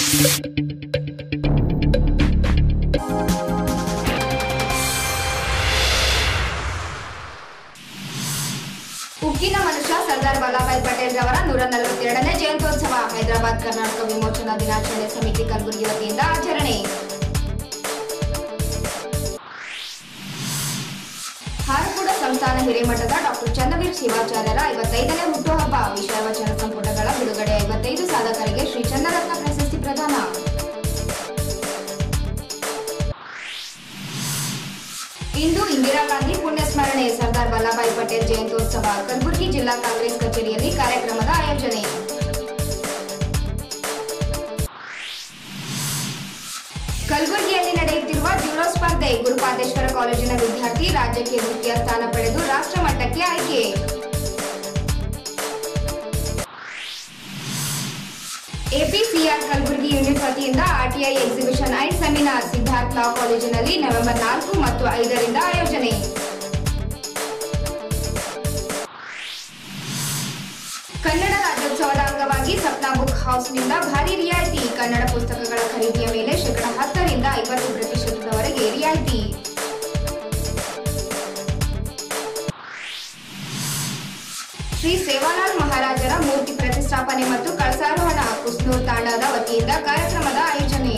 ಉಕ್ಕಿನ ಮನುಷ್ಯ ಸರ್ದಾರ್ ವಲ್ಲಭಾಯ್ ಪಟೇಲ್ ರವರ ನೂರ ನಲವತ್ತೆರಡನೇ ಜಯಂತ್ಯೋತ್ಸವ ಹೈದರಾಬಾದ್ ಕರ್ನಾಟಕ ವಿಮೋಚನಾ ದಿನಾಚರಣೆ ಸಮಿತಿ ಕಲಬುರಗಿ ವತಿಯಿಂದ ಆಚರಣೆ ಹಾರಕೂಡ ಸಂಸ್ಥಾನ ಹಿರೇಮಠದ ಡಾಕ್ಟರ್ ಚಂದವೀರ್ ಶಿವಾಚಾರ್ಯರ ಐವತ್ತೈದನೇ ಹುಟ್ಟುಹಬ್ಬ ವಿಷಯ ವಚನ ಸಂಪುಟಗಳ ಬಿಡುಗಡೆ ಐವತ್ತೈದು ಸಾಧಕರಿಗೆ ಶ್ರೀ ಚನ್ನರತ್ನ ಪ್ರಶಸ್ತಿ ಪ್ರದಾನ ಇಂದು ಇಂದಿರಾ ಗಾಂಧಿ ಪುಣ್ಯ ಸ್ಮರಣೆ ಸರ್ದಾರ್ ವಲ್ಲಭಾಯ್ ಪಟೇಲ್ ಜಯಂತ್ಯೋತ್ಸವ ಕಲಬುರಗಿ ಜಿಲ್ಲಾ ಕಾಂಗ್ರೆಸ್ ಕಚೇರಿಯಲ್ಲಿ ಕಾರ್ಯಕ್ರಮದ ಆಯೋಜನೆ ಕಲಬುರಗಿಯಲ್ಲಿ ನಡೆಯುತ್ತಿರುವ ಜೂಡೋ ಸ್ಪರ್ಧೆ ಗುರುಪಾದೇಶ್ವರ ಕಾಲೇಜಿನ ವಿದ್ಯಾರ್ಥಿ ರಾಜ್ಯಕ್ಕೆ ದ್ವಿತೀಯ ಸ್ಥಾನ ಪಡೆದು ರಾಷ್ಟ್ರ ಮಟ್ಟಕ್ಕೆ ಆಯ್ಕೆ ಎಪಿಸಿಆರ್ ಕಲಬುರಗಿ ಯೂನಿಟ್ ವತಿಯಿಂದ RTI exhibition and seminar Siddharth law ಕಾಲೇಜಿನಲ್ಲಿ ನವೆಂಬರ್ ನಾಲ್ಕು ಮತ್ತು ಐದರಿಂದ ಆಯೋಜನೆ ಕನ್ನಡ ರಾಜ್ಯೋತ್ಸವದ ಅಂಗವಾಗಿ ಸಪ್ನಾ ಬುಕ್ ಹೌಸ್ನಿಂದ ಭಾರಿ ರಿಯಾಯಿತಿ ಕನ್ನಡ ಪುಸ್ತಕಗಳ ಖರೀದಿಯ ಮೇಲೆ ಶೇಕಡ ಹತ್ತರಿಂದ ಐವತ್ತು ಪ್ರತಿಶತದವರೆಗೆ ರಿಯಾಯಿತಿ ಶ್ರೀ ಸೇವಾಲಾಲ್ ಮಹಾರಾಜರ ಮೂರ್ತಿ ಪ್ರತಿಷ್ಠಾಪನೆ ಮತ್ತು ಕಳಸಾರೋಹಣ ಕುಸ್ನೂರ್ ತಾಂಡದ ವತಿಯಿಂದ ಕಾರ್ಯಕ್ರಮದ ಆಯೋಜನೆ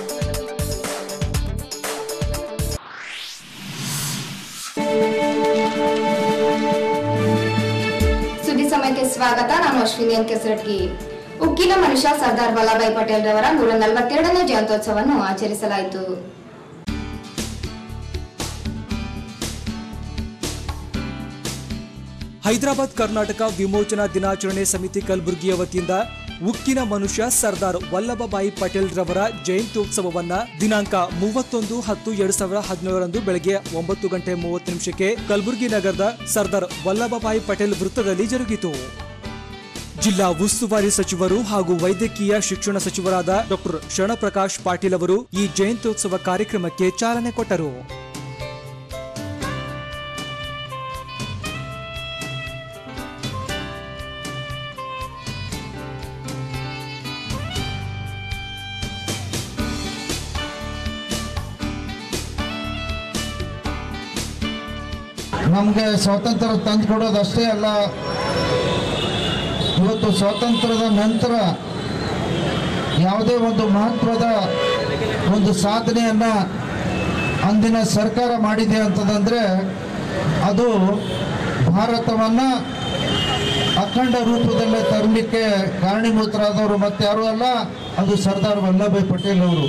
ಸುದ್ದಿ ಸಮಯಕ್ಕೆ ಸ್ವಾಗತ ನಾನು ಅಶ್ವಿನಿ ಎನ್ ಕೆಸರಟ್ಗಿ ಉಕ್ಕಿನ ಮನುಷ್ಯ ಸರ್ದಾರ್ ವಲ್ಲಭಾಯ್ ಪಟೇಲ್ ರವರ ನೂರ ನಲವತ್ತೆರಡನೇ ಜಯಂತ್ಯೋತ್ಸವವನ್ನು ಆಚರಿಸಲಾಯಿತು ಹೈದರಾಬಾದ್ ಕರ್ನಾಟಕ ವಿಮೋಚನಾ ದಿನಾಚರಣೆ ಸಮಿತಿ ಕಲಬುರಗಿಯ ವತಿಯಿಂದ ಉಕ್ಕಿನ ಮನುಷ್ಯ ಸರ್ದಾರ್ ವಲ್ಲಭಭಾಯಿ ಪಟೇಲ್ ರವರ ಜಯಂತ್ಯೋತ್ಸವವನ್ನ ದಿನಾಂಕ ಮೂವತ್ತೊಂದು ಹತ್ತು ಎರಡ್ ಸಾವಿರದ ಹದಿನೇಳರಂದು ಬೆಳಗ್ಗೆ ಒಂಬತ್ತು ಗಂಟೆ ಮೂವತ್ತು ನಿಮಿಷಕ್ಕೆ ಕಲಬುರಗಿ ನಗರದ ಸರ್ದಾರ್ ವಲ್ಲಭಭಾಯಿ ಪಟೇಲ್ ವೃತ್ತದಲ್ಲಿ ಜರುಗಿತು ಜಿಲ್ಲಾ ಉಸ್ತುವಾರಿ ಸಚಿವರು ಹಾಗೂ ವೈದ್ಯಕೀಯ ಶಿಕ್ಷಣ ಸಚಿವರಾದ ಡಾಕ್ಟರ್ ಶರಣಪ್ರಕಾಶ್ ಪಾಟೀಲ್ ಅವರು ಈ ಜಯಂತ್ಯೋತ್ಸವ ಕಾರ್ಯಕ್ರಮಕ್ಕೆ ಚಾಲನೆ ಕೊಟ್ಟರು ನಮಗೆ ಸ್ವಾತಂತ್ರ್ಯ ತಂದು ಕೊಡೋದಷ್ಟೇ ಅಲ್ಲ ಇವತ್ತು ಸ್ವಾತಂತ್ರ್ಯದ ನಂತರ ಯಾವುದೇ ಒಂದು ಮಹತ್ವದ ಒಂದು ಸಾಧನೆಯನ್ನು ಅಂದಿನ ಸರ್ಕಾರ ಮಾಡಿದೆ ಅಂತದಂದರೆ ಅದು ಭಾರತವನ್ನು ಅಖಂಡ ರೂಪದಲ್ಲೇ ತರಲಿಕ್ಕೆ ಕಾರಣೀಭೂತರಾದವರು ಮತ್ತಾರೂ ಅಲ್ಲ ಅದು ಸರ್ದಾರ್ ವಲ್ಲಭಾಯ್ ಪಟೇಲ್ ಅವರು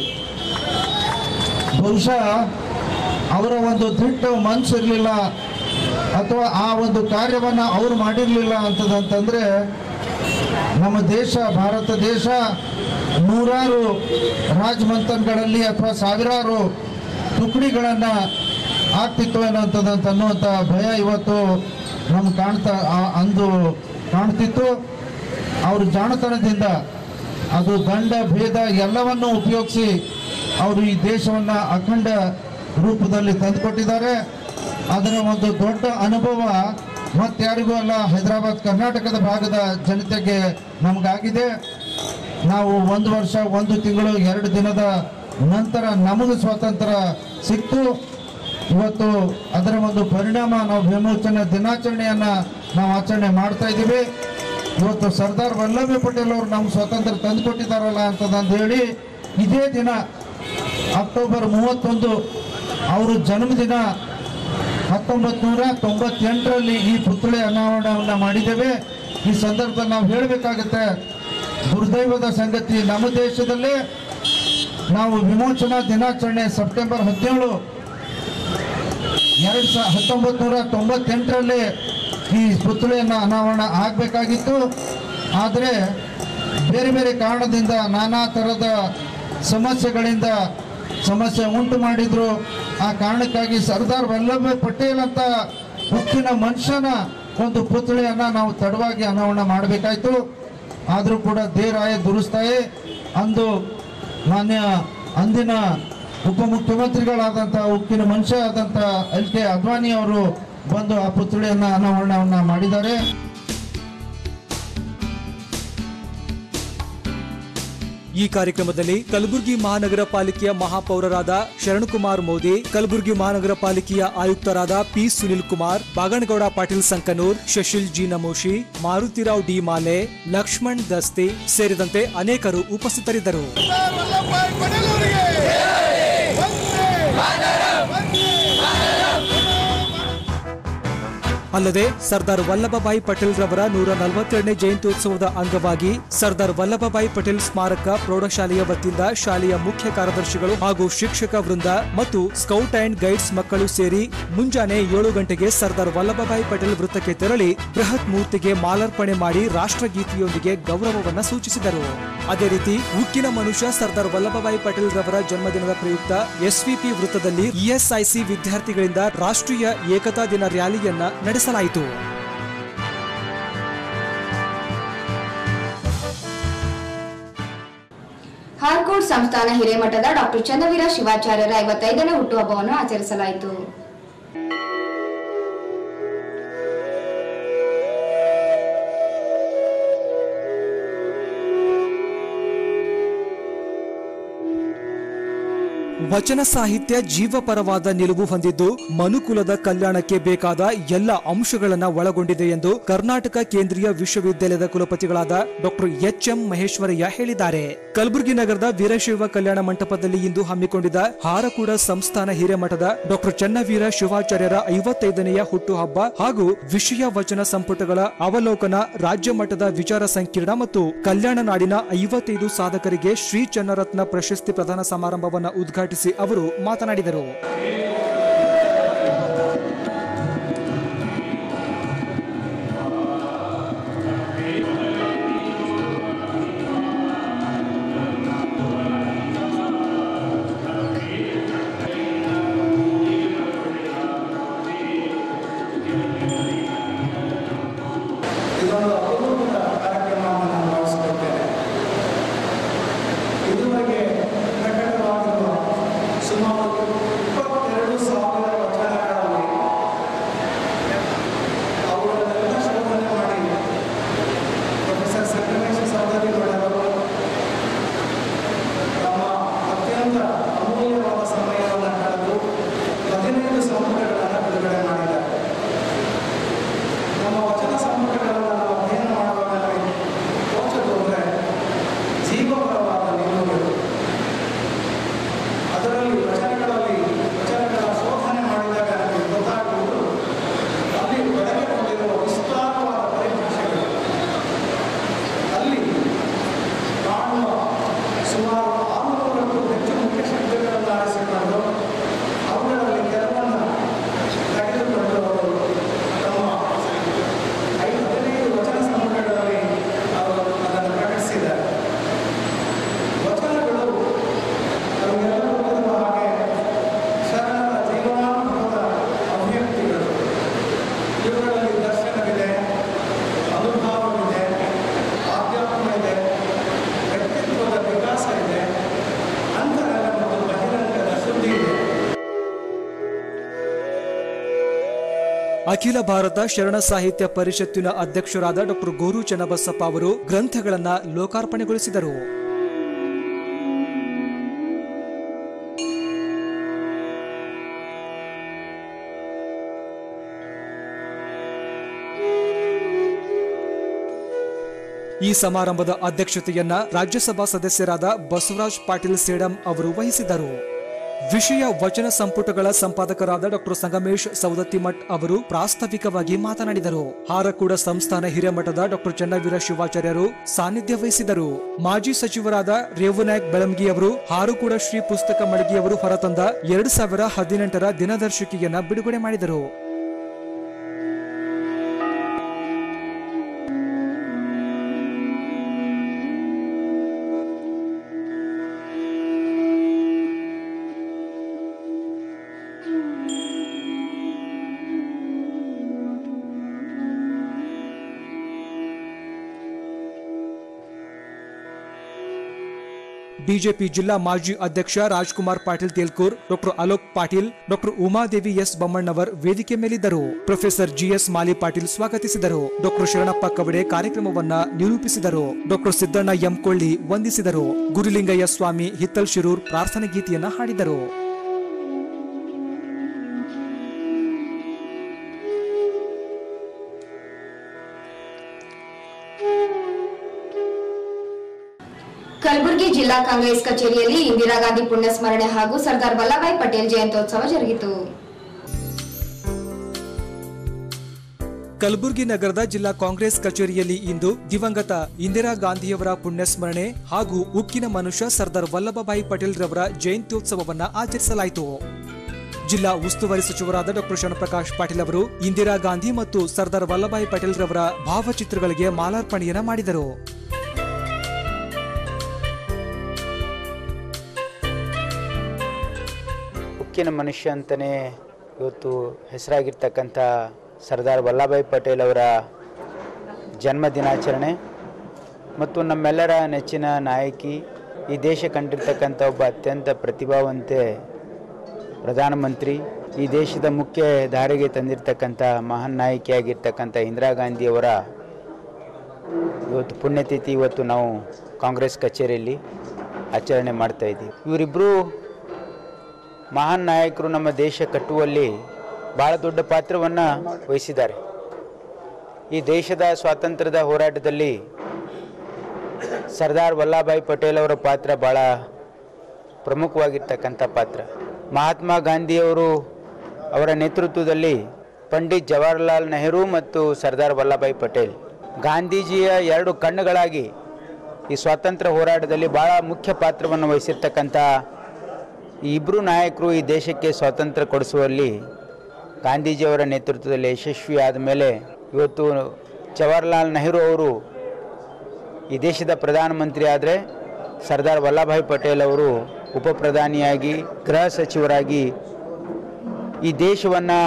ಬಹುಶಃ ಅವರ ಒಂದು ದಿಟ್ಟ ಮನಸ್ಸಿರಲಿಲ್ಲ ಅಥವಾ ಆ ಒಂದು ಕಾರ್ಯವನ್ನು ಅವರು ಮಾಡಿರಲಿಲ್ಲ ಅಂತದಂತಂದರೆ ನಮ್ಮ ದೇಶ ಭಾರತ ದೇಶ ನೂರಾರು ರಾಜಮಂಥನ್ಗಳಲ್ಲಿ ಅಥವಾ ಸಾವಿರಾರು ತುಕಡಿಗಳನ್ನು ಆಗ್ತಿತ್ತು ಅನ್ನೋಂಥದ್ದಂತ ಅನ್ನುವಂಥ ಭಯ ಇವತ್ತು ನಮ್ಗೆ ಕಾಣ್ತಾ ಆ- ಅಂದು ಕಾಣ್ತಿತ್ತು ಅವರು ಜಾಣತನದಿಂದ ಅದು ದಂಡ ಭೇದ ಎಲ್ಲವನ್ನೂ ಉಪಯೋಗಿಸಿ ಅವರು ಈ ದೇಶವನ್ನು ಅಖಂಡ ರೂಪದಲ್ಲಿ ತಂದುಕೊಟ್ಟಿದ್ದಾರೆ ಅದರ ಒಂದು ದೊಡ್ಡ ಅನುಭವ ಮತ್ತಾರಿಗೂ ಅಲ್ಲ ಹೈದರಾಬಾದ್ ಕರ್ನಾಟಕದ ಭಾಗದ ಜನತೆಗೆ ನಮಗಾಗಿದೆ ನಾವು ಒಂದು ವರ್ಷ ಒಂದು ತಿಂಗಳು ಎರಡು ದಿನದ ನಂತರ ನಮಗೆ ಸ್ವಾತಂತ್ರ್ಯ ಸಿಕ್ತು ಇವತ್ತು ಅದರ ಒಂದು ಪರಿಣಾಮ ನಾವು ವಿಮೋಚನಾ ದಿನಾಚರಣೆಯನ್ನು ನಾವು ಆಚರಣೆ ಮಾಡ್ತಾ ಇದ್ದೀವಿ ಇವತ್ತು ಸರ್ದಾರ್ ವಲ್ಲಭಾಯ್ ಪಟೇಲ್ ಅವರು ನಮ್ಮ ಸ್ವಾತಂತ್ರ್ಯ ತಂದುಕೊಟ್ಟಿದ್ದಾರಲ್ಲ ಅಂತದಂದು ಹೇಳಿ ಇದೇ ದಿನ ಅಕ್ಟೋಬರ್ ಮೂವತ್ತೊಂದು ಅವರು ಜನ್ಮದಿನ ಹತ್ತೊಂಬತ್ತು ನೂರ ತೊಂಬತ್ತೆಂಟರಲ್ಲಿ ಈ ಪುತ್ಥಳಿ ಅನಾವರಣವನ್ನು ಮಾಡಿದ್ದೇವೆ ಈ ಸಂದರ್ಭದಲ್ಲಿ ನಾವು ಹೇಳಬೇಕಾಗುತ್ತೆ ದುರ್ದೈವದ ಸಂಗತಿ ನಮ್ಮ ದೇಶದಲ್ಲೇ ನಾವು ವಿಮೋಚನಾ ದಿನಾಚರಣೆ ಸೆಪ್ಟೆಂಬರ್ ಹದಿನೇಳು ಎರಡು ಸಾ ಹತ್ತೊಂಬತ್ತು ನೂರ ತೊಂಬತ್ತೆಂಟರಲ್ಲಿ ಈ ಪುತ್ಥಳಿಯನ್ನು ಅನಾವರಣ ಆಗಬೇಕಾಗಿತ್ತು ಆದರೆ ಬೇರೆ ಬೇರೆ ಕಾರಣದಿಂದ ನಾನಾ ಥರದ ಸಮಸ್ಯೆಗಳಿಂದ ಸಮಸ್ಯೆ ಉಂಟು ಮಾಡಿದ್ರು ಆ ಕಾರಣಕ್ಕಾಗಿ ಸರ್ದಾರ್ ವಲ್ಲಭಾಯ್ ಪಟೇಲ್ ಅಂತ ಉಕ್ಕಿನ ಮನುಷ್ಯನ ಒಂದು ಪುತ್ಥಳಿಯನ್ನು ನಾವು ತಡವಾಗಿ ಅನಾವರಣ ಮಾಡಬೇಕಾಯ್ತು ಆದರೂ ಕೂಡ ದೇರಾಯ ದುರುಸ್ತಾಯೆ ಅಂದು ಮಾನ್ಯ ಅಂದಿನ ಉಪಮುಖ್ಯಮಂತ್ರಿಗಳಾದಂಥ ಉಕ್ಕಿನ ಮನುಷ್ಯ ಆದಂಥ ಎಲ್ ಕೆ ಅದ್ವಾನಿ ಅವರು ಬಂದು ಆ ಪುತ್ಥಳಿಯನ್ನು ಅನಾವರಣವನ್ನು ಮಾಡಿದ್ದಾರೆ ಈ ಕಾರ್ಯಕ್ರಮದಲ್ಲಿ ಕಲಬುರಗಿ ಮಹಾನಗರ ಪಾಲಿಕೆಯ ಮಹಾಪೌರರಾದ ಶರಣಕುಮಾರ್ ಮೋದಿ ಕಲಬುರಗಿ ಮಹಾನಗರ ಪಾಲಿಕೆಯ ಆಯುಕ್ತರಾದ P Sunil Kumar Baganagouda Patil Sankanur Shashil G Namoshi Marutirao D Male Laxman ದಸ್ತಿ ಸೇರಿದಂತೆ ಅನೇಕರು ಉಪಸ್ಥಿತರಿದ್ದರು ಸರ್ದಾರ್ ವಲ್ಲಭಭಾಯಿ ಪಟೇಲ್ ಅವರಿಗೆ ವಂದೇ ಅಲ್ಲದೆ ಸರ್ದಾರ್ ವಲ್ಲಭಭಾಯಿ ಪಟೇಲ್ ರವರ ನೂರ ನಲವತ್ತೆರಡನೇ ಜಯಂತ್ಯೋತ್ಸವದ ಅಂಗವಾಗಿ ಸರ್ದಾರ್ ವಲ್ಲಭಭಾಯಿ ಪಟೇಲ್ ಸ್ಮಾರಕ ಪ್ರೌಢಶಾಲೆಯ ವತಿಯಿಂದ ಶಾಲೆಯ ಮುಖ್ಯ ಕಾರ್ಯದರ್ಶಿಗಳು ಹಾಗೂ ಶಿಕ್ಷಕ ವೃಂದ ಮತ್ತು ಸ್ಕೌಟ್ ಅಂಡ್ ಗೈಡ್ಸ್ ಮಕ್ಕಳು ಸೇರಿ ಮುಂಜಾನೆ ಏಳು ಗಂಟೆಗೆ ಸರ್ದಾರ್ ವಲ್ಲಭಭಾಯಿ ಪಟೇಲ್ ವೃತ್ತಕ್ಕೆ ತೆರಳಿ ಬೃಹತ್ ಮೂರ್ತಿಗೆ ಮಾಲಾರ್ಪಣೆ ಮಾಡಿ ರಾಷ್ಟ್ರಗೀತೆಯೊಂದಿಗೆ ಗೌರವವನ್ನ ಸೂಚಿಸಿದರು ಅದೇ ರೀತಿ ಉಕ್ಕಿನ ಮನುಷ್ಯ ಸರ್ದಾರ್ ವಲ್ಲಭಭಾಯಿ ಪಟೇಲ್ ರವರ ಜನ್ಮದಿನದ ಪ್ರಯುಕ್ತ ಎಸ್ವಿಪಿ ವೃತ್ತದಲ್ಲಿ ಇಎಸ್ಐಸಿ ವಿದ್ಯಾರ್ಥಿಗಳಿಂದ ರಾಷ್ಟ್ರೀಯ ಏಕತಾ ದಿನ ರ್ಯಾಲಿಯನ್ನ ನಡೆಸಲಾಯಿತು ಹಾರ್ಕೋಟ್ ಸಂಸ್ಥಾನ ಹಿರೇಮಠದ ಡಾಕ್ಟರ್ ಚಂದ್ರವೀರ ಶಿವಾಚಾರ್ಯರ ಐವತ್ತೈದನೇ ಹುಟ್ಟುಹಬ್ಬವನ್ನು ಆಚರಿಸಲಾಯಿತು ವಚನ ಸಾಹಿತ್ಯ ಜೀವಪರವಾದ ನಿಲುವು ಹೊಂದಿದ್ದು ಮನುಕುಲದ ಕಲ್ಯಾಣಕ್ಕೆ ಬೇಕಾದ ಎಲ್ಲ ಅಂಶಗಳನ್ನ ಒಳಗೊಂಡಿದೆ ಎಂದು ಕರ್ನಾಟಕ ಕೇಂದ್ರೀಯ ವಿಶ್ವವಿದ್ಯಾಲಯದ ಕುಲಪತಿಗಳಾದ ಡಾಕ್ಟರ್ ಎಚ್ ಎಂ ಮಹೇಶ್ವರಯ್ಯ ಹೇಳಿದ್ದಾರೆ ಕಲಬುರಗಿ ನಗರದ ವೀರಶೈವ ಕಲ್ಯಾಣ ಮಂಟಪದಲ್ಲಿ ಇಂದು ಹಮ್ಮಿಕೊಂಡಿದ್ದ ಹಾರಕೂಡ ಸಂಸ್ಥಾನ ಹಿರೇಮಠದ ಡಾಕ್ಟರ್ ಚನ್ನವೀರ ಶಿವಾಚಾರ್ಯರ ಐವತ್ತೈದನೆಯ ಹುಟ್ಟುಹಬ್ಬ ಹಾಗೂ ವಿಷಯ ವಚನ ಸಂಪುಟಗಳ ಅವಲೋಕನ ರಾಜ್ಯ ಮಟ್ಟದ ವಿಚಾರ ಸಂಕಿರಣ ಮತ್ತು ಕಲ್ಯಾಣ ನಾಡಿನ ಐವತ್ತೈದು ಸಾಧಕರಿಗೆ ಶ್ರೀ ಚನ್ನರತ್ನ ಪ್ರಶಸ್ತಿ ಪ್ರದಾನ ಸಮಾರಂಭವನ್ನು ಉದ್ಘಾಟಿಸಿ ಅವರು ಮಾತನಾಡಿದರು ಇದೊಂದು ಅಪರೂಪದ ಕಾರ್ಯಕ್ರಮವನ್ನು ನಾನು ಭಾವಿಸಿಕೊಳ್ತೇನೆ ಇದುವರೆಗೆ ಪ್ರಕಟವಾಗಿರುವ ಸುಮಾರು ಇಪ್ಪತ್ತೆರಡು ಸಾವಿರ ವಚನಗಳಲ್ಲಿ ಅವುಗಳನ್ನೆಲ್ಲ ಶೋಧನೆ ಮಾಡಿ ಪ್ರೊಫೆಸರ್ ಸಂಗಮೇಶ ಸೌದರಿಗಳವರು ತಮ್ಮ ಅತ್ಯಂತ ಅಮೂಲ್ಯವಾದ ಸಮಯವನ್ನು ಕಳೆದು ಹದಿನೈದು ಸಂಪುಟಗಳನ್ನು ಬಿಡುಗಡೆ ಮಾಡಿದ್ದಾರೆ ನಮ್ಮ ವಚನ ಸಂಪುಟಗಳನ್ನು ನಾವು ಅಧ್ಯಯನ ಮಾಡುವಾಗ ನಮಗೆ ತೋಚದು ಅಂದರೆ ಜೀವಪರವಾದ ನಿಲುವುಗಳು ಅದರಲ್ಲಿ ವಚನಗಳಲ್ಲಿ ವಚನಗಳ ಶೋಧನೆ ಮಾಡಿದಾಗ ನಮಗೆ ಗೊತ್ತಾಗುವುದು ಅಲ್ಲಿ ಒಳಗೊಂಡಿರುವ ವಿಸ್ತಾರವಾದ ಪರಿಭಾಷೆಗಳು ಅಲ್ಲಿ ಕಾಣುವ ಸುಮಾರು ಆರುನೂರಕ್ಕೂ ಹೆಚ್ಚು ಮುಖ್ಯ ಶಬ್ದಗಳನ್ನು ಆರಿಸಿಕೊಂಡು ಅವುಗಳಲ್ಲಿ ಕೆಲವನ್ನು ತೆಗೆದುಕೊಂಡು ಅವರು ತಮ್ಮ ಐದು ಹದಿನೈದು ವಚನ ಸಂಪುಟಗಳಲ್ಲಿ ಅವರು ಅದನ್ನು ಪ್ರಕಟಿಸಿದ್ದಾರೆ ವಚನಗಳು ನಮಗೆಲ್ಲರೂ ಗೊತ್ತಿರುವ ಹಾಗೆ ಶರಣರ ಜೀವನಾನುಭವದ ಅಭಿವ್ಯಕ್ತಿಗಳು ಇವುಗಳಲ್ಲಿ ದರ್ಶನವಿದೆ ಅನುಭವವಿದೆ ಆಧ್ಯಾತ್ಮ ಇದೆ ವ್ಯಕ್ತಿತ್ವದ ವಿಕಾಸ ಇದೆ ಅಂತರಂಗ ಮತ್ತು ಬಹಿರಂಗದ ಶುದ್ಧಿ ಇದೆ ಅಖಿಲ ಭಾರತ ಶರಣ ಸಾಹಿತ್ಯ ಪರಿಷತ್ತಿನ ಅಧ್ಯಕ್ಷರಾದ ಡಾಕ್ಟರ್ ಗೋರು ಚನ್ನಬಸಪ್ಪ ಅವರು ಗ್ರಂಥಗಳನ್ನ ಲೋಕಾರ್ಪಣೆಗೊಳಿಸಿದರು ಈ ಸಮಾರಂಭದ ಅಧ್ಯಕ್ಷತೆಯನ್ನ ರಾಜ್ಯಸಭಾ ಸದಸ್ಯರಾದ ಬಸವರಾಜ್ ಪಾಟೀಲ್ ಸೇಡಂ ಅವರು ವಹಿಸಿದರು ವಿಷಯ ವಚನ ಸಂಪುಟಗಳ ಸಂಪಾದಕರಾದ ಡಾಕ್ಟರ್ ಸಂಗಮೇಶ್ ಸೌದತ್ತಿಮಠ್ ಅವರು ಪ್ರಾಸ್ತಾವಿಕವಾಗಿ ಮಾತನಾಡಿದರು ಹಾರಕೂಡ ಸಂಸ್ಥಾನ ಹಿರೇಮಠದ ಡಾಕ್ಟರ್ ಚನ್ನವೀರ ಶಿವಾಚಾರ್ಯರು ಸಾನ್ನಿಧ್ಯ ವಹಿಸಿದರು ಮಾಜಿ ಸಚಿವರಾದ ರೇವುನಾಯಕ್ ಬೆಳಂಗಿ ಅವರು ಹಾರುಕೂಡ ಶ್ರೀ ಪುಸ್ತಕ ಮಳಿಗೆಯವರು ಹೊರತಂದ ಎರಡ್ ಸಾವಿರ ಹದಿನೆಂಟರ ದಿನದರ್ಶಿಕೆಯನ್ನ ಬಿಡುಗಡೆ ಮಾಡಿದರು ಬಿಜೆಪಿ ಜಿಲ್ಲಾ ಮಾಜಿ ಅಧ್ಯಕ್ಷ Rajkumar Patil Telkur doctor Alok Patil doctor Umadevi S Bommannavar ವೇದಿಕೆ ಮೇಲಿದ್ದರು ಪ್ರೊಫೆಸರ್ ಜಿಎಸ್ ಮಾಲಿ ಪಾಟೀಲ್ ಸ್ವಾಗತಿಸಿದರು ಡಾಕ್ಟರ್ ಶರಣಪ್ಪ ಕವಡೆ ಕಾರ್ಯಕ್ರಮವನ್ನ ನಿರೂಪಿಸಿದರು ಡಾಕ್ಟರ್ ಸಿದ್ದಣ್ಣ ಎಂ ಕೊಳ್ಳಿ ವಂದಿಸಿದರು ಗುರುಲಿಂಗಯ್ಯ ಸ್ವಾಮಿ ಹಿತ್ತಲ್ ಶಿರೂರ್ ಪ್ರಾರ್ಥನೆ ಗೀತೆಯನ್ನ ಹಾಡಿದರು ಕಲಬುರಗಿ ಜಿಲ್ಲಾ ಕಾಂಗ್ರೆಸ್ ಕಚೇರಿಯಲ್ಲಿ ಇಂದಿರಾ ಗಾಂಧಿ ಪುಣ್ಯಸ್ಮರಣೆ ಹಾಗೂ ಸರ್ದಾರ್ ವಲ್ಲಭಾಯ್ ಪಟೇಲ್ ಜಯಂತ್ಯೋತ್ಸವ ಜರುಗಿತು ಕಲಬುರಗಿ ನಗರದ ಜಿಲ್ಲಾ ಕಾಂಗ್ರೆಸ್ ಕಚೇರಿಯಲ್ಲಿ ಇಂದು ದಿವಂಗತ ಇಂದಿರಾ ಗಾಂಧಿಯವರ ಪುಣ್ಯಸ್ಮರಣೆ ಹಾಗೂ ಉಕ್ಕಿನ ಮನುಷ್ಯ ಸರ್ದಾರ್ ವಲ್ಲಭಭಾಯಿ ಪಟೇಲ್ ರವರ ಜಯಂತ್ಯೋತ್ಸವವನ್ನ ಆಚರಿಸಲಾಯಿತು ಜಿಲ್ಲಾ ಉಸ್ತುವಾರಿ ಸಚಿವರಾದ ಡಾಕ್ಟರ್ ಶರಣಪ್ರಕಾಶ್ ಪಾಟೀಲ್ ಅವರು ಇಂದಿರಾ ಗಾಂಧಿ ಮತ್ತು ಸರ್ದಾರ್ ವಲ್ಲಭಾಯಿ ಪಟೇಲ್ ರವರ ಭಾವಚಿತ್ರಗಳಿಗೆ ಮಾಲಾರ್ಪಣೆಯನ್ನ ಮಾಡಿದರು ಉಕ್ಕಿನ ಮನುಷ್ಯ ಅಂತಲೇ ಇವತ್ತು ಹೆಸರಾಗಿರ್ತಕ್ಕಂಥ ಸರ್ದಾರ್ ವಲ್ಲಭಾಯ್ ಪಟೇಲ್ ಅವರ ಜನ್ಮ ದಿನಾಚರಣೆ ಮತ್ತು ನಮ್ಮೆಲ್ಲರ ನೆಚ್ಚಿನ ನಾಯಕಿ ಈ ದೇಶ ಕಂಡಿರ್ತಕ್ಕಂಥ ಒಬ್ಬ ಅತ್ಯಂತ ಪ್ರತಿಭಾವಂತೆ ಪ್ರಧಾನಮಂತ್ರಿ ಈ ದೇಶದ ಮುಖ್ಯ ದಾರಿಗೆ ತಂದಿರತಕ್ಕಂಥ ಮಹಾನ್ ನಾಯಕಿಯಾಗಿರ್ತಕ್ಕಂಥ ಇಂದಿರಾ ಗಾಂಧಿಯವರ ಇವತ್ತು ಪುಣ್ಯತಿಥಿ ಇವತ್ತು ನಾವು ಕಾಂಗ್ರೆಸ್ ಕಚೇರಿಯಲ್ಲಿ ಆಚರಣೆ ಮಾಡ್ತಾ ಇದ್ದೀವಿ ಇವರಿಬ್ಬರು ಮಹಾನ್ ನಾಯಕರು ನಮ್ಮ ದೇಶ ಕಟ್ಟುವಲ್ಲಿ ಭಾಳ ದೊಡ್ಡ ಪಾತ್ರವನ್ನು ವಹಿಸಿದ್ದಾರೆ ಈ ದೇಶದ ಸ್ವಾತಂತ್ರ್ಯದ ಹೋರಾಟದಲ್ಲಿ ಸರ್ದಾರ್ ವಲ್ಲಭಾಯ್ ಪಟೇಲ್ ಅವರ ಪಾತ್ರ ಭಾಳ ಪ್ರಮುಖವಾಗಿರ್ತಕ್ಕಂಥ ಪಾತ್ರ ಮಹಾತ್ಮ ಗಾಂಧಿಯವರು ಅವರ ನೇತೃತ್ವದಲ್ಲಿ ಪಂಡಿತ್ ಜವಾಹರ್ಲಾಲ್ ನೆಹರು ಮತ್ತು ಸರ್ದಾರ್ ವಲ್ಲಭಾಯ್ ಪಟೇಲ್ ಗಾಂಧೀಜಿಯ ಎರಡು ಕಣ್ಣುಗಳಾಗಿ ಈ ಸ್ವಾತಂತ್ರ್ಯ ಹೋರಾಟದಲ್ಲಿ ಭಾಳ ಮುಖ್ಯ ಪಾತ್ರವನ್ನು ವಹಿಸಿರ್ತಕ್ಕಂಥ ಈ ಇಬ್ಬರು ನಾಯಕರು ಈ ದೇಶಕ್ಕೆ ಸ್ವಾತಂತ್ರ್ಯ ಕೊಡಿಸುವಲ್ಲಿ ಗಾಂಧೀಜಿಯವರ ನೇತೃತ್ವದಲ್ಲಿ ಯಶಸ್ವಿ ಆದ ಮೇಲೆ ಇವತ್ತು ಜವಾಹರ್ಲಾಲ್ ನೆಹರು ಅವರು ಈ ದೇಶದ ಪ್ರಧಾನಮಂತ್ರಿ ಆದರೆ ಸರ್ದಾರ್ ವಲ್ಲಭಾಯ್ ಪಟೇಲ್ ಅವರು ಉಪ ಪ್ರಧಾನಿಯಾಗಿ ಗೃಹ ಸಚಿವರಾಗಿ ಈ ದೇಶವನ್ನು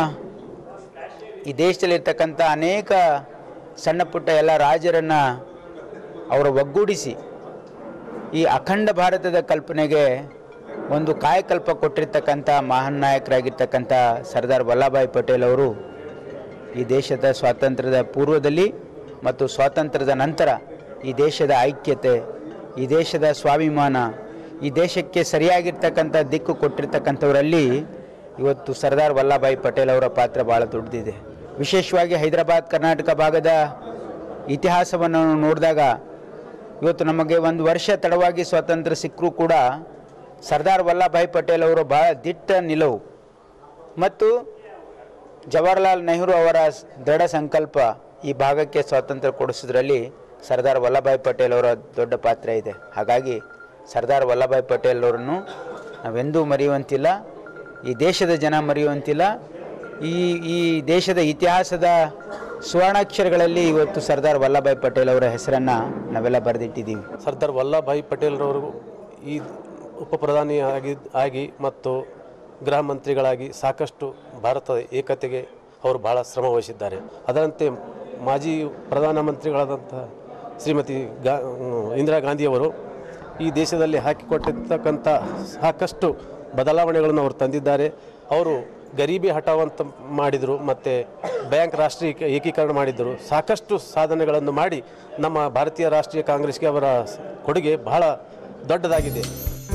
ಈ ದೇಶದಲ್ಲಿರ್ತಕ್ಕಂಥ ಅನೇಕ ಸಣ್ಣ ಪುಟ್ಟ ಎಲ್ಲ ರಾಜರನ್ನು ಅವರು ಒಗ್ಗೂಡಿಸಿ ಈ ಅಖಂಡ ಭಾರತದ ಕಲ್ಪನೆಗೆ ಒಂದು ಕಾಯಕಲ್ಪ ಕೊಟ್ಟಿರ್ತಕ್ಕಂಥ ಮಹಾನ್ ನಾಯಕರಾಗಿರ್ತಕ್ಕಂಥ ಸರ್ದಾರ್ ವಲ್ಲಭಾಯ್ ಪಟೇಲ್ ಅವರು ಈ ದೇಶದ ಸ್ವಾತಂತ್ರ್ಯದ ಪೂರ್ವದಲ್ಲಿ ಮತ್ತು ಸ್ವಾತಂತ್ರ್ಯದ ನಂತರ ಈ ದೇಶದ ಐಕ್ಯತೆ ಈ ದೇಶದ ಸ್ವಾಭಿಮಾನ ಈ ದೇಶಕ್ಕೆ ಸರಿಯಾಗಿರ್ತಕ್ಕಂಥ ದಿಕ್ಕು ಕೊಟ್ಟಿರ್ತಕ್ಕಂಥವರಲ್ಲಿ ಇವತ್ತು ಸರ್ದಾರ್ ವಲ್ಲಭಾಯ್ ಪಟೇಲ್ ಅವರ ಪಾತ್ರ ಭಾಳ ದೊಡ್ಡದಿದೆ ವಿಶೇಷವಾಗಿ ಹೈದರಾಬಾದ್ ಕರ್ನಾಟಕ ಭಾಗದ ಇತಿಹಾಸವನ್ನು ನಾವು ನೋಡಿದಾಗ ಇವತ್ತು ನಮಗೆ ಒಂದು ವರ್ಷ ತಡವಾಗಿ ಸ್ವಾತಂತ್ರ್ಯ ಸಿಕ್ಕರೂ ಕೂಡ ಸರ್ದಾರ್ ವಲ್ಲಭಾಯ್ ಪಟೇಲ್ ಅವರು ಬಹಳ ದಿಟ್ಟ ನಿಲುವು ಮತ್ತು ಜವಾಹರ್ಲಾಲ್ ನೆಹರು ಅವರ ಸ್- ದೃಢ ಸಂಕಲ್ಪ ಈ ಭಾಗಕ್ಕೆ ಸ್ವಾತಂತ್ರ್ಯ ಕೊಡಿಸೋದ್ರಲ್ಲಿ ಸರ್ದಾರ್ ವಲ್ಲಭಾಯ್ ಪಟೇಲ್ ಅವರ ದೊಡ್ಡ ಪಾತ್ರ ಇದೆ ಹಾಗಾಗಿ ಸರ್ದಾರ್ ವಲ್ಲಭಾಯ್ ಪಟೇಲ್ ಅವರನ್ನು ನಾವೆಂದೂ ಮರೆಯುವಂತಿಲ್ಲ ಈ ದೇಶದ ಜನ ಮರೆಯುವಂತಿಲ್ಲ ಈ ಈ ದೇಶದ ಇತಿಹಾಸದ ಸುವರ್ಣಾಕ್ಷರಗಳಲ್ಲಿ ಇವತ್ತು ಸರ್ದಾರ್ ವಲ್ಲಭಾಯ್ ಪಟೇಲ್ ಅವರ ಹೆಸರನ್ನು ನಾವೆಲ್ಲ ಬರೆದಿಟ್ಟಿದ್ದೀವಿ ಸರ್ದಾರ್ ವಲ್ಲಭಾಯ್ ಪಟೇಲ್ರವರು ಈ ಉಪ ಪ್ರಧಾನಿ ಆಗಿ ಆಗಿ ಮತ್ತು ಗೃಹ ಮಂತ್ರಿಗಳಾಗಿ ಸಾಕಷ್ಟು ಭಾರತದ ಏಕತೆಗೆ ಅವರು ಬಹಳ ಶ್ರಮ ವಹಿಸಿದ್ದಾರೆ ಅದರಂತೆ ಮಾಜಿ ಪ್ರಧಾನಮಂತ್ರಿಗಳಾದಂಥ ಶ್ರೀಮತಿ ಗಾ ಇಂದಿರಾ ಗಾಂಧಿಯವರು ಈ ದೇಶದಲ್ಲಿ ಹಾಕಿಕೊಟ್ಟಿರ್ತಕ್ಕಂಥ ಸಾಕಷ್ಟು ಬದಲಾವಣೆಗಳನ್ನು ಅವರು ತಂದಿದ್ದಾರೆ ಅವರು ಗರೀಬಿ ಹಠಾವ್ ಅಂತ ಮಾಡಿದರು ಮತ್ತು ಬ್ಯಾಂಕ್ ರಾಷ್ಟ್ರೀಯ ಏಕೀಕರಣ ಮಾಡಿದ್ದರು ಸಾಕಷ್ಟು ಸಾಧನೆಗಳನ್ನು ಮಾಡಿ ನಮ್ಮ ಭಾರತೀಯ ರಾಷ್ಟ್ರೀಯ ಕಾಂಗ್ರೆಸ್ಗೆ ಅವರ ಕೊಡುಗೆ ಬಹಳ ದೊಡ್ಡದಾಗಿದೆ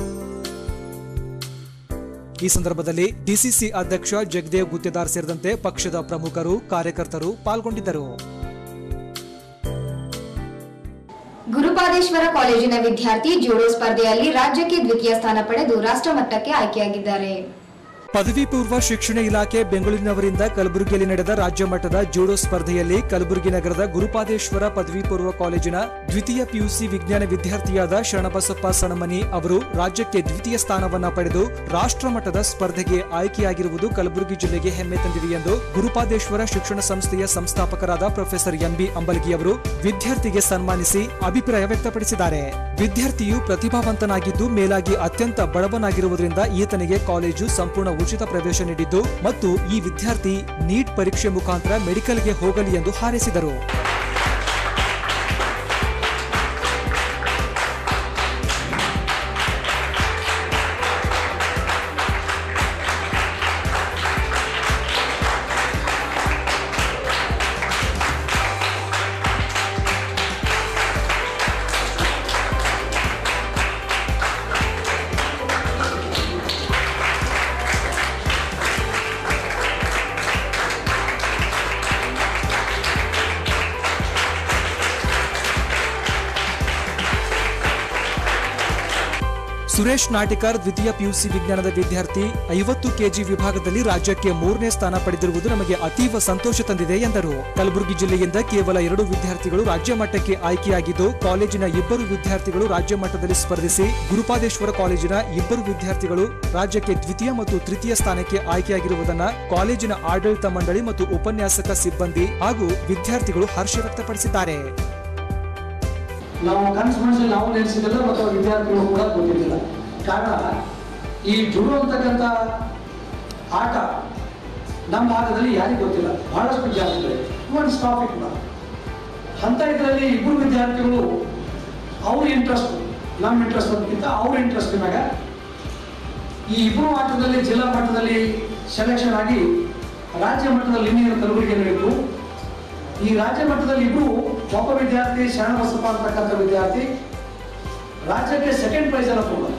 ಈ ಸಂದರ್ಭದಲ್ಲಿ ಡಿಸಿಸಿ ಅಧ್ಯಕ್ಷ ಜಗದೇವ್ ಗುತ್ತೇದಾರ್ ಸೇರಿದಂತೆ ಪಕ್ಷದ ಪ್ರಮುಖರು ಕಾರ್ಯಕರ್ತರು ಪಾಲ್ಗೊಂಡಿದ್ದರು ಗುರುಪಾದೇಶ್ವರ ಕಾಲೇಜಿನ ವಿದ್ಯಾರ್ಥಿ ಜೂಡೋ ಸ್ಪರ್ಧೆಯಲ್ಲಿ ರಾಜ್ಯಕ್ಕೆ ದ್ವಿತೀಯ ಸ್ಥಾನ ಪಡೆದು ರಾಷ್ಟ್ರಮಟ್ಟಕ್ಕೆ ಆಯ್ಕೆಯಾಗಿದ್ದಾರೆ ಪದವಿ ಪೂರ್ವ ಶಿಕ್ಷಣ ಇಲಾಖೆ ಬೆಂಗಳೂರಿನವರಿಂದ ಕಲಬುರಗಿಯಲ್ಲಿ ನಡೆದ ರಾಜ್ಯ ಮಟ್ಟದ ಜೂಡೋ ಸ್ಪರ್ಧೆಯಲ್ಲಿ ಕಲಬುರಗಿ ನಗರದ ಗುರುಪಾದೇಶ್ವರ ಪದವಿ ಪೂರ್ವ ಕಾಲೇಜಿನ ದ್ವಿತೀಯ ಪಿಯುಸಿ ವಿಜ್ಞಾನ ವಿದ್ಯಾರ್ಥಿಯಾದ ಶರಣಬಸಪ್ಪ ಸಣಮನಿ ಅವರು ರಾಜ್ಯಕ್ಕೆ ದ್ವಿತೀಯ ಸ್ಥಾನವನ್ನ ಪಡೆದು ರಾಷ್ಟ್ರ ಮಟ್ಟದ ಸ್ಪರ್ಧೆಗೆ ಆಯ್ಕೆಯಾಗಿರುವುದು ಕಲಬುರಗಿ ಜಿಲ್ಲೆಗೆ ಹೆಮ್ಮೆ ತಂದಿದೆ ಎಂದು ಗುರುಪಾದೇಶ್ವರ ಶಿಕ್ಷಣ ಸಂಸ್ಥೆಯ ಸಂಸ್ಥಾಪಕರಾದ ಪ್ರೊಫೆಸರ್ ಎಂಬಿ ಅಂಬಲ್ಗಿ ಅವರು ವಿದ್ಯಾರ್ಥಿಗೆ ಸನ್ಮಾನಿಸಿ ಅಭಿಪ್ರಾಯ ವ್ಯಕ್ತಪಡಿಸಿದ್ದಾರೆ ವಿದ್ಯಾರ್ಥಿಯು ಪ್ರತಿಭಾವಂತನಾಗಿದ್ದು ಮೇಲಾಗಿ ಅತ್ಯಂತ ಬಡವನಾಗಿರುವುದರಿಂದ ಈತನಿಗೆ ಕಾಲೇಜು ಸಂಪೂರ್ಣ ಉಚಿತ ಪ್ರವೇಶ ನೀಡಿದ್ದು ಮತ್ತು ಈ ವಿದ್ಯಾರ್ಥಿ ನೀಟ್ ಪರೀಕ್ಷೆ ಮುಖಾಂತರ ಮೆಡಿಕಲ್ಗೆ ಹೋಗಲಿ ಎಂದು ಹಾರೈಸಿದರು ಸುರೇಶ್ ನಾಟಿಕರ್ ದ್ವಿತೀಯ ಪಿಯುಸಿ ವಿಜ್ಞಾನದ ವಿದ್ಯಾರ್ಥಿ ಐವತ್ತು ಕೆಜಿ ವಿಭಾಗದಲ್ಲಿ ರಾಜ್ಯಕ್ಕೆ ಮೂರನೇ ಸ್ಥಾನ ಪಡೆದಿರುವುದು ನಮಗೆ ಅತೀವ ಸಂತೋಷ ತಂದಿದೆ ಎಂದರು ಕಲಬುರಗಿ ಜಿಲ್ಲೆಯಿಂದ ಕೇವಲ ಎರಡು ವಿದ್ಯಾರ್ಥಿಗಳು ರಾಜ್ಯ ಮಟ್ಟಕ್ಕೆ ಆಯ್ಕೆಯಾಗಿದ್ದು ಕಾಲೇಜಿನ ಇಬ್ಬರು ವಿದ್ಯಾರ್ಥಿಗಳು ರಾಜ್ಯ ಮಟ್ಟದಲ್ಲಿ ಸ್ಪರ್ಧಿಸಿ ಗುರುಪಾದೇಶ್ವರ ಕಾಲೇಜಿನ ಇಬ್ಬರು ವಿದ್ಯಾರ್ಥಿಗಳು ರಾಜ್ಯಕ್ಕೆ ದ್ವಿತೀಯ ಮತ್ತು ತೃತೀಯ ಸ್ಥಾನಕ್ಕೆ ಆಯ್ಕೆಯಾಗಿರುವುದನ್ನ ಕಾಲೇಜಿನ ಆಡಳಿತ ಮಂಡಳಿ ಮತ್ತು ಉಪನ್ಯಾಸಕ ಸಿಬ್ಬಂದಿ ಹಾಗೂ ವಿದ್ಯಾರ್ಥಿಗಳು ಹರ್ಷ ವ್ಯಕ್ತಪಡಿಸಿದ್ದಾರೆ ನಾವು ಕನಸು ಮನಸ್ಸಲ್ಲಿ ನಾವು ನೆನೆಸಿದಿಲ್ಲ ಮತ್ತು ವಿದ್ಯಾರ್ಥಿಗಳು ಕೂಡ ಗೊತ್ತಿದ್ದಿಲ್ಲ ಕಾರಣ ಈ ಜುಡು ಅಂತಕ್ಕಂಥ ಆಟ ನಮ್ಮ ಭಾಗದಲ್ಲಿ ಯಾರಿಗೂ ಗೊತ್ತಿಲ್ಲ ಬಹಳಷ್ಟು ವಿದ್ಯಾರ್ಥಿಗಳಿಗೆ ಒಂದು ಟಾಪಿಕ್ ಕೂಡ ಅಂತ ಇದರಲ್ಲಿ ಇಬ್ಬರು ವಿದ್ಯಾರ್ಥಿಗಳು ಅವ್ರ ಇಂಟ್ರೆಸ್ಟ್ ನಮ್ಮ ಇಂಟ್ರೆಸ್ಟ್ ಅದಕ್ಕಿಂತ ಅವ್ರ ಇಂಟ್ರೆಸ್ಟ್ ಮ್ಯಾಗ ಈ ಇಬ್ಬರು ಆಟದಲ್ಲಿ ಜಿಲ್ಲಾ ಮಟ್ಟದಲ್ಲಿ ಸೆಲೆಕ್ಷನ್ ಆಗಿ ರಾಜ್ಯ ಮಟ್ಟದಲ್ಲಿ ಇನ್ನೇನು ಕಲಬುರಗಿ ನಡೆಯಿತು ಈ ರಾಜ್ಯ ಮಟ್ಟದಲ್ಲಿ ಇಬ್ರು ಒಬ್ಬ ವಿದ್ಯಾರ್ಥಿ ಶರಣಬಸಪ್ಪ ಅಂತಕ್ಕಂಥ ವಿದ್ಯಾರ್ಥಿ ರಾಜ್ಯಕ್ಕೆ ಸೆಕೆಂಡ್ ಪ್ರೈಸ್ ಅನ್ನು ಕೂಡ